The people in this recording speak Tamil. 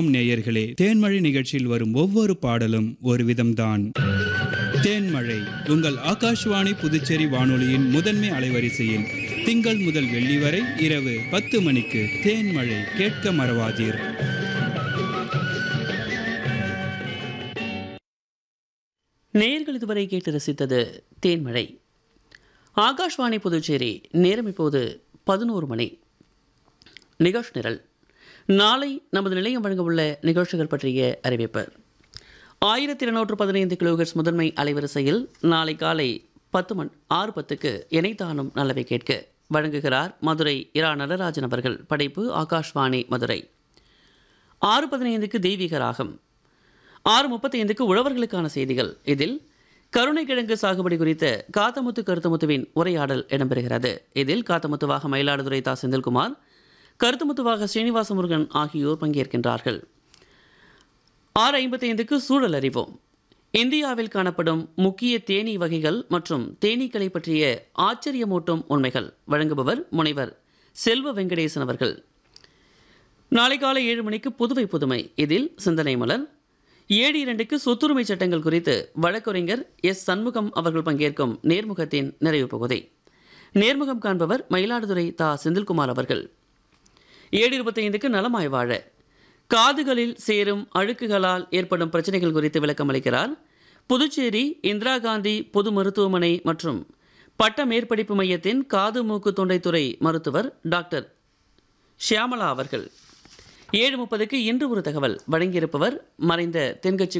ஆமாம் நேயர்களே தேன்மழை நிகழ்ச்சியில் வரும் ஒவ்வொரு பாடலும் ஒரு விதம்தான் தேன்மழை உங்கள் ஆகாஷ்வாணி புதுச்சேரி வானொலியின் முதன்மை அலைவரிசையில் திங்கள் முதல் வெள்ளி வரை இரவு பத்து மணிக்கு தேன்மழை கேட்க மறவாதீர் நேயர்கள் இதுவரை கேட்டு ரசித்தது தேன்மழை ஆகாஷ்வாணி புதுச்சேரி நேரம் இப்போது பதினோரு மணி நிகழ்ச்சி நிரல் நாளை நமது நிலையம் வழங்கவுள்ள நிகழ்ச்சிகள் பற்றிய அறிவிப்பு ஆயிரத்தி இருநூற்று பதினைந்து கிலோஹெர்ட்ஸ் முதன்மை அலைவரிசையில் நாளை காலை பத்து மண் ஆறு பத்துக்கு இணைத்தானும் நல்லவை கேட்க வழங்குகிறார் மதுரை இரா நடராஜன் அவர்கள் படைப்பு ஆகாஷ்வாணி மதுரை ஆறு பதினைந்துக்கு தெய்வீக ராகம் ஆறு முப்பத்தைந்துக்கு உழவர்களுக்கான செய்திகள் இதில் கருணைக்கிழங்கு சாகுபடி குறித்த காத்தமுத்து கருத்தமுத்துவின் உரையாடல் இடம்பெறுகிறது இதில் காத்தமுத்துவாக மயிலாடுதுறை தா செந்தில்குமார் கருத்துமுத்துவாக ஸ்ரீனிவாச முருகன் ஆகியோர் பங்கேற்கின்றார்கள் ஆறு ஐம்பத்தைந்துக்கு சூழல் அறிவோம் இந்தியாவில் காணப்படும் முக்கிய தேனீ வகைகள் மற்றும் தேனீக்களை பற்றிய ஆச்சரியமூட்டும் உண்மைகள் வழங்குபவர் முனைவர் செல்வ வெங்கடேசன் அவர்கள் நாளை காலை ஏழு மணிக்கு புதுவை புதுமை இதில் சிந்தனை மலர் ஏழு இரண்டுக்கு சொத்துரிமை சட்டங்கள் குறித்து வழக்கறிஞர் எஸ் சண்முகம் அவர்கள் பங்கேற்கும் நேர்முகத்தின் நிறைவு பகுதி நேர்முகம் காண்பவர் மயிலாடுதுறை தா செந்தில்குமார் அவர்கள் ஏழு இருபத்தைந்துக்கு நலமாய் வாழ காதுகளில் சேரும் அழுக்குகளால் ஏற்படும் பிரச்சனைகள் குறித்து விளக்கம் அளிக்கிறார் புதுச்சேரி இந்திரா காந்தி பொது மருத்துவமனை மற்றும் பட்ட மேற்படிப்பு மையத்தின் காது மூக்கு தொண்டைத்துறை மருத்துவர் டாக்டர் ஷியாமலா அவர்கள் ஏழு முப்பதுக்கு இன்று ஒரு தகவல் வழங்கியிருப்பவர் மறைந்த தென்கட்சி